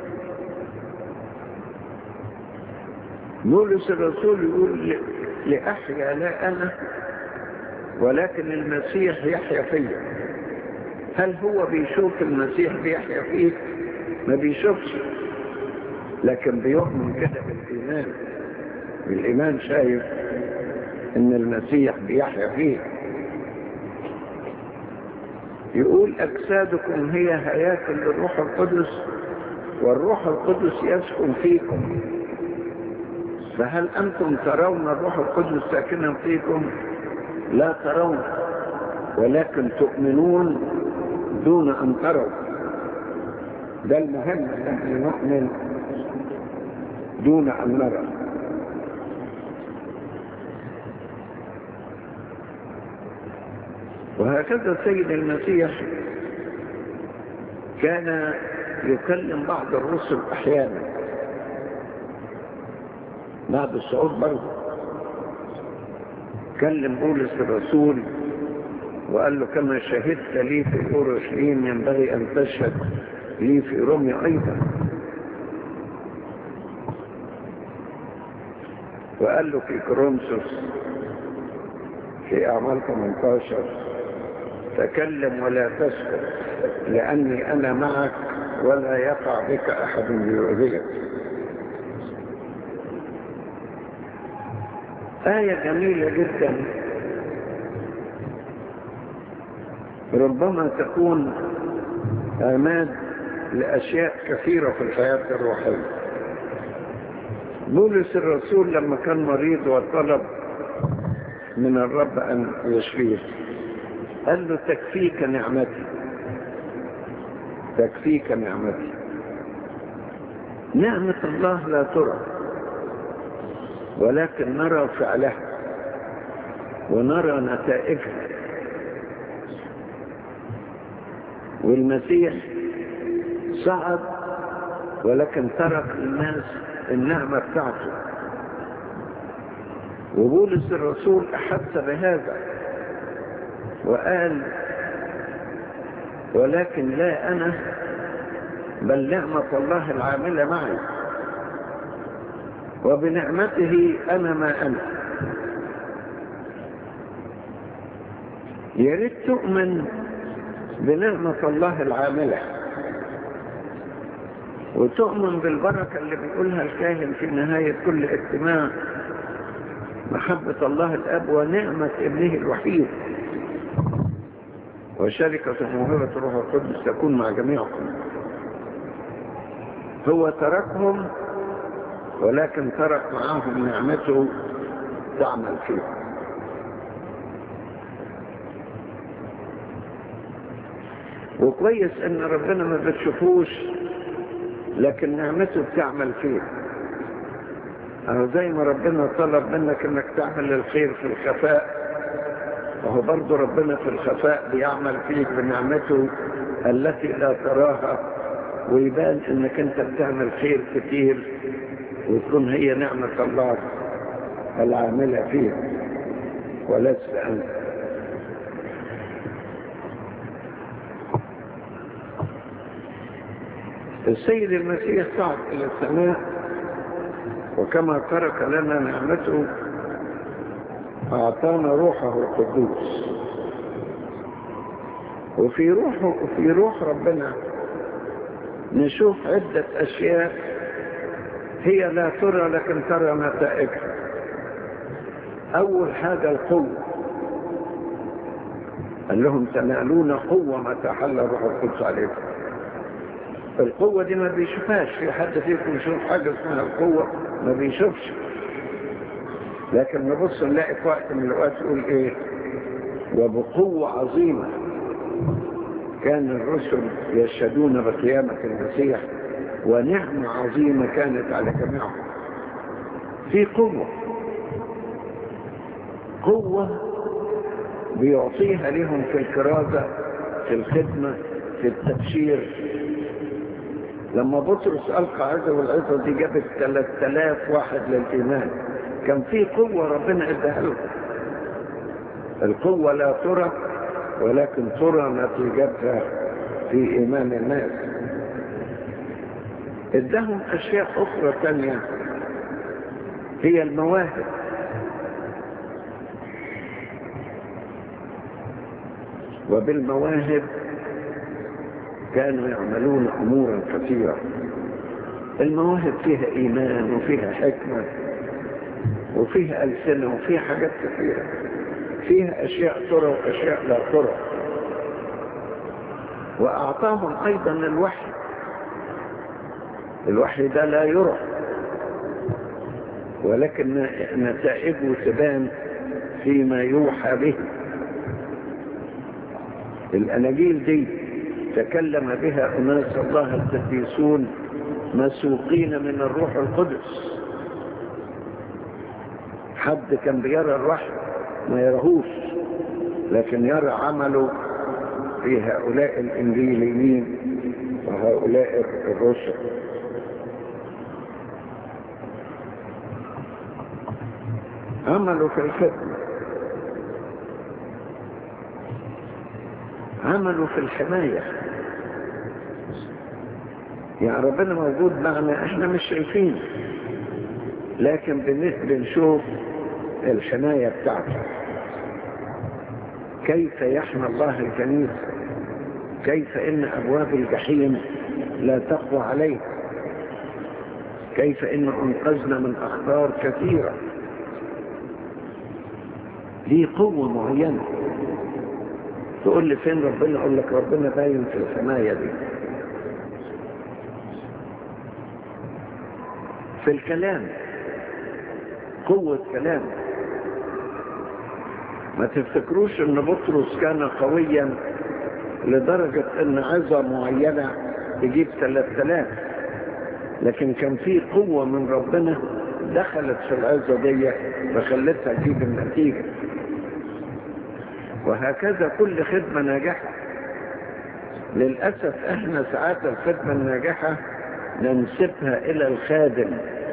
بولس الرسول يقول لأحيا لا أنا ولكن المسيح يحيا فيا هل هو بيشوف المسيح بيحيا فيه ما بيشوفش لكن بيؤمن كده بالإيمان بالإيمان شايف ان المسيح بيحيا فيه يقول أجسادكم هي هياكل للروح القدس والروح القدس يسكن فيكم فهل أنتم ترون الروح القدس ساكنا فيكم لا ترون ولكن تؤمنون دون أن تروا ده المهم نحن نؤمن دون أن نرى وهكذا السيد المسيح كان يكلم بعض الرسل احيانا بعد الصعود برضه كلم بولس الرسول وقال له كما شهدت لي في اورشليم ينبغي ان تشهد لي في روميا ايضا وقال له في كورنثوس في اعمال 18 تكلم ولا تسكت لأني أنا معك ولا يقع بك أحد ليؤذيك آية جميلة جدا ربما تكون عماد لأشياء كثيرة في الحياة الروحية بولس الرسول لما كان مريض وطلب من الرب أن يشفيه قال له تكفيك نعمتي تكفيك نعمتي نعمة الله لا ترى ولكن نرى فعلها ونرى نتائجها والمسيح صعد ولكن ترك الناس النعمة بتاعته وبولس الرسول أحس بهذا وقال ولكن لا أنا بل نعمة الله العاملة معي وبنعمته أنا ما أنا يريد تؤمن بنعمة الله العاملة وتؤمن بالبركة اللي بيقولها الكاهن في نهاية كل اجتماع محبة الله الأب ونعمة ابنه الوحيد وشركة موهبة الروح القدس تكون مع جميعكم هو تركهم ولكن ترك معاهم نعمته تعمل فيه وكويس ان ربنا ما بتشوفوش لكن نعمته بتعمل فيه أهو زي ما ربنا طلب منك انك تعمل الخير في الخفاء وهو برضه ربنا في الخفاء بيعمل فيك بنعمته التي لا تراها ويبان انك انت بتعمل خير كتير وتكون هي نعمة الله العاملة فيك ولست انت السيد المسيح صعد الى السماء وكما ترك لنا نعمته أعطانا روحه القدوس وفي روحه في روح ربنا نشوف عدة أشياء هي لا ترى لكن ترى نتائجها أول حاجة القوة قال لهم تنالون قوة ما تحل الروح القدس عليكم القوة دي ما بيشوفهاش في حد فيكم يشوف حاجة اسمها القوة ما بيشوفش لكن نبص نلاقي في وقت من الأوقات يقول إيه وبقوة عظيمة كان الرسل يشهدون بقيامة المسيح ونعمة عظيمة كانت على جميعهم في قوة قوة بيعطيها لهم في الكرازة في الخدمة في التبشير لما بطرس ألقى عزة والعزة دي جابت 3000 واحد للإيمان كان في قوة ربنا اداها لهم القوة لا ترى ولكن ترى نتيجتها في إيمان الناس ادهم أشياء أخرى تانية هي المواهب وبالمواهب كانوا يعملون أمورا كثيرة المواهب فيها إيمان وفيها حكمة وفيها ألسنة وفيها حاجات كثيرة فيها أشياء ترى وأشياء لا ترى وأعطاهم أيضا الوحي الوحي ده لا يرى ولكن نتائجه تبان فيما يوحى به الأناجيل دي تكلم بها أناس الله القديسون مسوقين من الروح القدس حد كان بيرى الوحي ما يرهوش لكن يرى عمله في هؤلاء الإنجيليين وهؤلاء الرسل عملوا في الخدمة عملوا في الحماية يعني ربنا موجود معنا احنا مش شايفين لكن بنشوف الحماية بتاعته كيف يحمى الله الكنيسة كيف ان ابواب الجحيم لا تقوى عليه كيف ان انقذنا من اخطار كثيرة دي قوة معينة تقول لي فين ربنا اقول لك ربنا باين في الحماية دي في الكلام قوة كلام ما تفتكروش ان بطرس كان قويا لدرجة ان عظة معينة تجيب 3000 لكن كان في قوة من ربنا دخلت في العظة دي فخلتها تجيب النتيجة وهكذا كل خدمة ناجحة للأسف احنا ساعات الخدمة الناجحة ننسبها إلى الخادم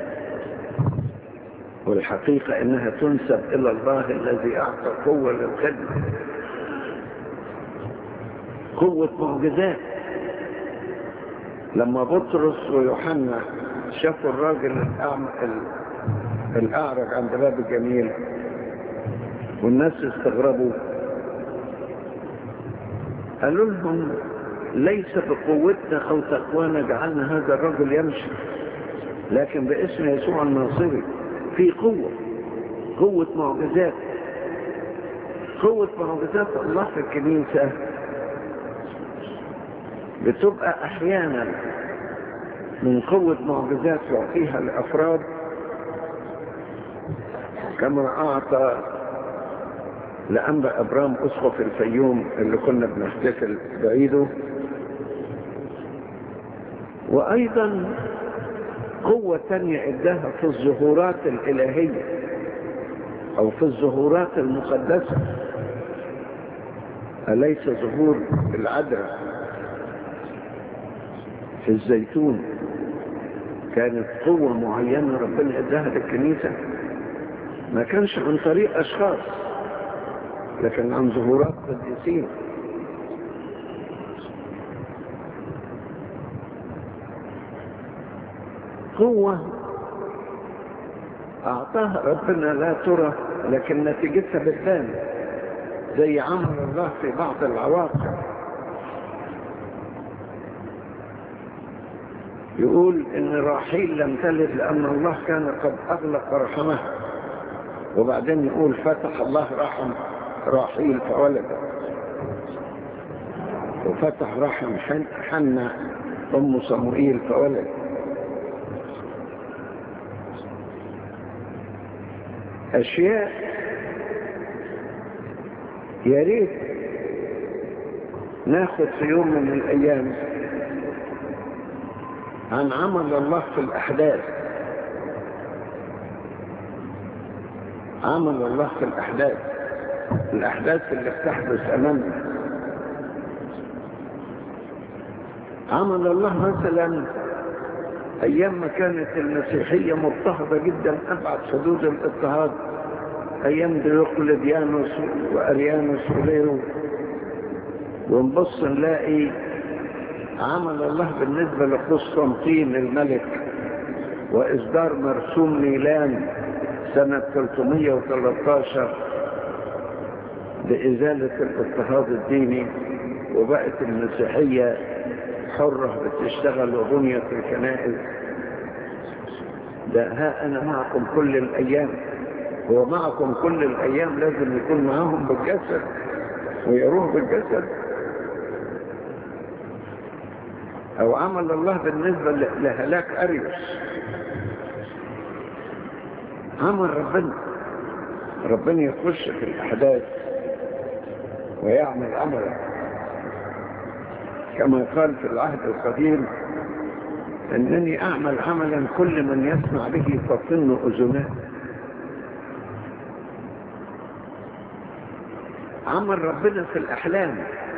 والحقيقة انها تنسب الى الله الذي اعطى قوة للخدمة قوة معجزات لما بطرس ويوحنا شافوا الراجل الأعم... الاعرج عند باب الجميل والناس استغربوا قالوا لهم ليس بقوتنا او تقوانا جعلنا هذا الرجل يمشي لكن باسم يسوع الناصري في قوة قوة معجزات قوة معجزات الله في الكنيسة بتبقى احيانا من قوة معجزات يعطيها لأفراد كما أعطى لأنبا أبرام أسقف الفيوم اللي كنا بنحتفل بعيده وأيضا قوة تانية إداها في الظهورات الإلهية أو في الظهورات المقدسة أليس ظهور العذراء في الزيتون كانت قوة معينة ربنا اداها للكنيسة ما كانش عن طريق أشخاص لكن عن ظهورات قديسين قوة أعطاها ربنا لا ترى لكن نتيجتها بتبان زي عمل الله في بعض العواقب يقول ان راحيل لم تلد لان الله كان قد اغلق رحمها وبعدين يقول فتح الله رحم راحيل فولدت وفتح رحم حنة ام صموئيل فولدت اشياء يا ريت ناخد في يوم من الايام عن عمل الله في الأحداث عمل الله في الأحداث الأحداث اللي بتحدث أمامنا عمل الله مثلا أيام ما كانت المسيحية مضطهدة جدا أبعد حدود الاضطهاد أيام ديوقلديانوس وأريانوس وغيره ونبص نلاقي عمل الله بالنسبة لقسطنطين الملك وإصدار مرسوم ميلان سنة 313 بإزالة الاضطهاد الديني وبقت المسيحية حرة بتشتغل وبنية الكنائس ده ها أنا معكم كل الأيام هو معكم كل الأيام لازم يكون معاهم بالجسد ويروح بالجسد او عمل الله بالنسبة لهلاك اريوس عمل ربنا ربنا يخش في الاحداث ويعمل عملا كما قال في العهد القديم انني اعمل عملا كل من يسمع به تطن اذناه عمل ربنا في الاحلام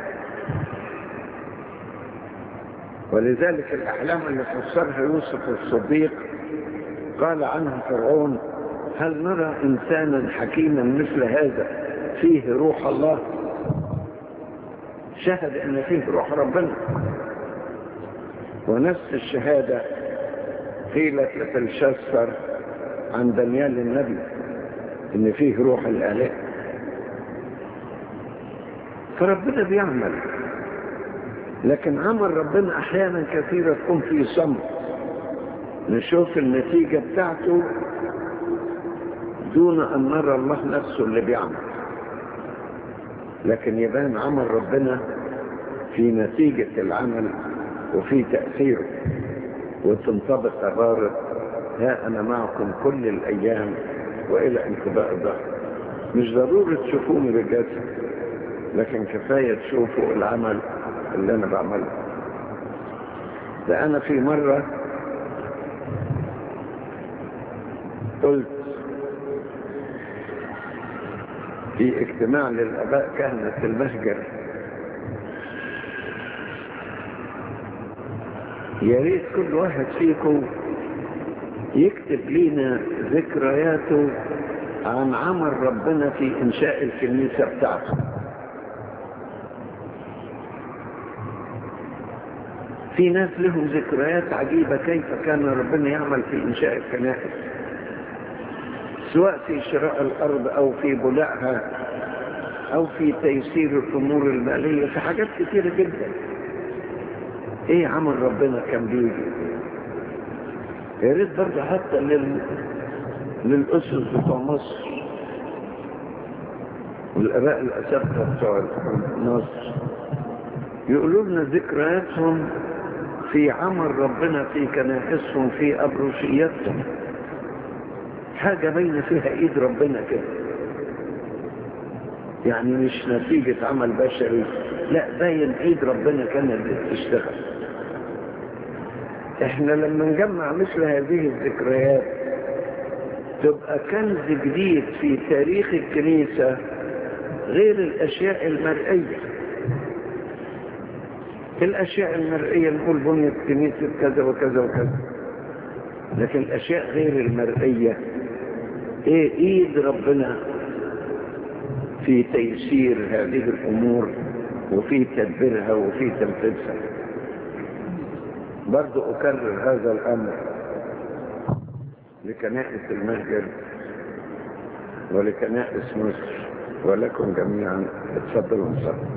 ولذلك الأحلام اللي فسرها يوسف الصديق قال عنها فرعون هل نرى إنسانا حكيما مثل هذا فيه روح الله شهد أن فيه روح ربنا ونفس الشهادة قيلت لتلشسر عن دانيال النبي ان فيه روح الاله فربنا بيعمل لكن عمل ربنا احيانا كثيرة تكون في صمت نشوف النتيجة بتاعته دون ان نرى الله نفسه اللي بيعمل لكن يبان عمل ربنا في نتيجة العمل وفي تأثيره وتنطبق عبارة ها أنا معكم كل الأيام وإلى انقضاء الظهر مش ضروري تشوفوني بالجسد لكن كفاية تشوفوا العمل اللي أنا بعمله ده أنا في مرة قلت في اجتماع للآباء كهنة المسجد يا ريت كل واحد فيكم يكتب لنا ذكرياته عن عمل ربنا في إنشاء الكنيسة بتاعته في ناس لهم ذكريات عجيبة كيف كان ربنا يعمل في إنشاء الكنائس سواء في شراء الأرض أو في بلعها أو في تيسير الأمور المالية في حاجات كثيرة جدا ايه عمل ربنا كان بيجي يا ريت برضه حتى لل... للأسس بتوع مصر والآباء الأساتذة بتوع مصر يقولوا لنا ذكرياتهم في عمل ربنا في كنائسهم في أبروشياتهم حاجة باينة فيها ايد ربنا كده يعني مش نتيجة عمل بشري لا باين ايد ربنا كانت بتشتغل احنا لما نجمع مثل هذه الذكريات تبقى كنز جديد في تاريخ الكنيسة غير الاشياء المرئية الاشياء المرئية نقول بنية كنيسة كذا وكذا وكذا لكن الاشياء غير المرئية ايه ايد ربنا في تيسير هذه الامور وفي تدبيرها وفي تنفيذها برضو اكرر هذا الامر لكنائس المسجد ولكنائس مصر ولكم جميعا اتفضلوا نصلي